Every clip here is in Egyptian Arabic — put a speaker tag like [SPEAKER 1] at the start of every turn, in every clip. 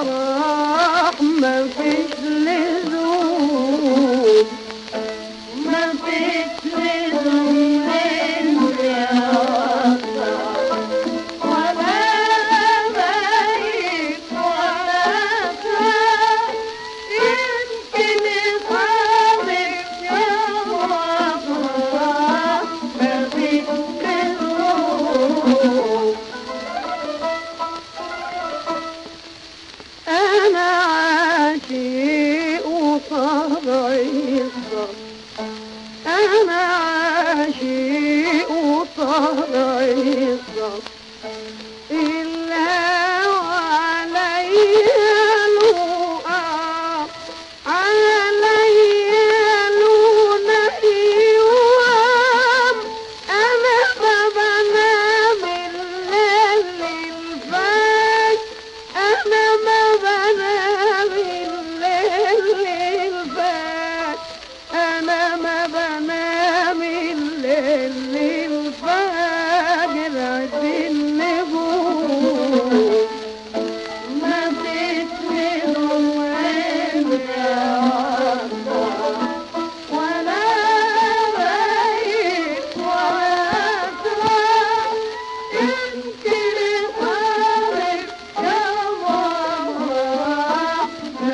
[SPEAKER 1] وافراح ما فيش لزوم ما فيش لزوم انت ولا بيت ولا ساعة يمكن يصادف يوم وافراح ما فيش لزوم أنا عاشق وطبعي الصبر أنا عاشق وطبعي الصبر إلا وعليا لقاء عليا لنيوام أنا ما بنام الليل الفجر أنا ما بنام الليل الفجر أنا ما بنام الليل الفجر عد النجوم ما بتسلم ولا بيت ولا تراب يمكن يخالف يوم الله ما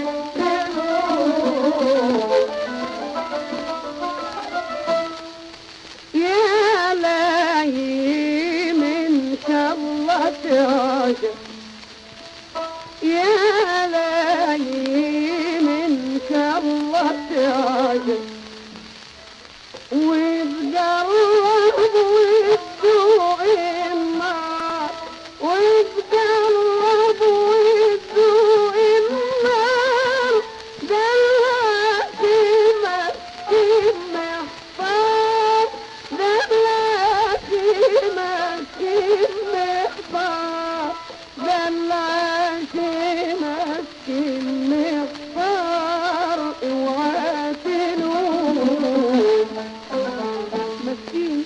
[SPEAKER 1] يا لاهي من شرة عجب يا لاهي من شرة عجب وتقرب وتذوق النار وتقرب وتذوق النار دلوقتي مسكين محتار دلوقتي مسكين محتار دلوقتي مسكين محتار اوعى تلوم مسكين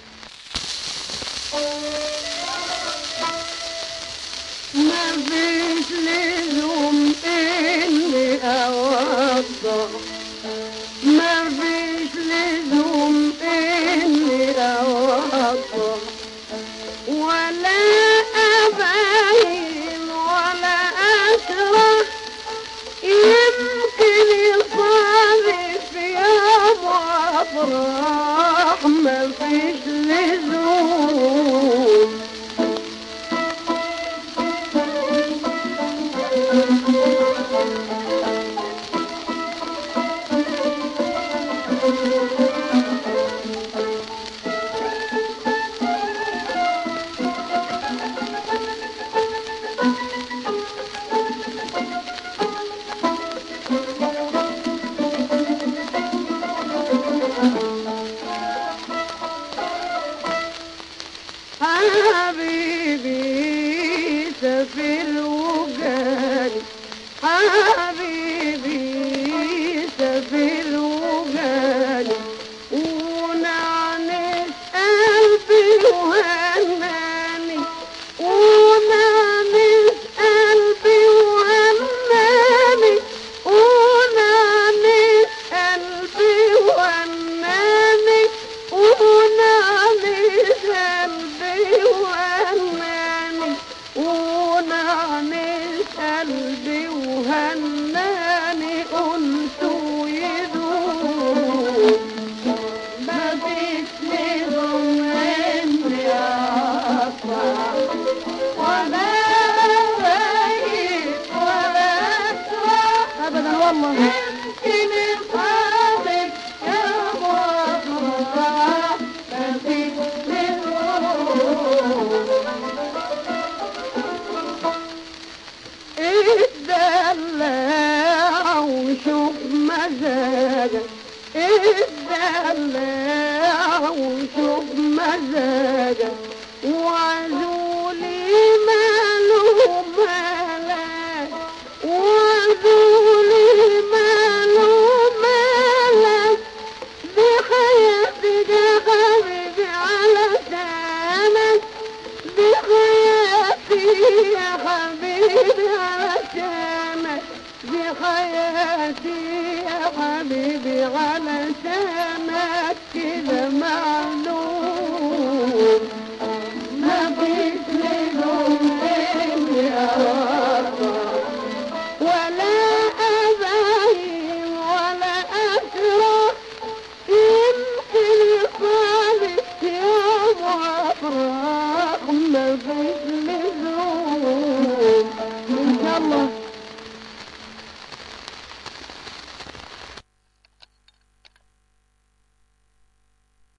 [SPEAKER 1] ما فيش لزوم اني اوضح ما فيش لزوم اني اوضح ولا ابين ولا اشرح يمكن يصادف يوم افراح ما فيش لزوم حبيبي سفر وجالي حبيبي سفر وجالي ونعنس قلبي وهناني ونعنس قلبي وهناني ونعنس قلبي وهناني ونعنس قلبي وهناني ونعنس قلبي وهناني قلت يدوم ما فيش لهم عندي أطلع ولا بيت ولا أسرع أبدا والله يمكن يصادق يا مطرح ما فيش لهم اتدلع وشوف مزاجك اتدلع وشوف مزاجك وعزولي ماله مالك وعزولي ماله مالك بحياتك يا حبيبي على سنك بحياتي يا حبيبي على حياتي يا حبيبي علشانك كده معلوم ما فيش منهم إني أوفر ولا أبايم ولا أشرح يمكن يصالح يوم وأفراح ما فيش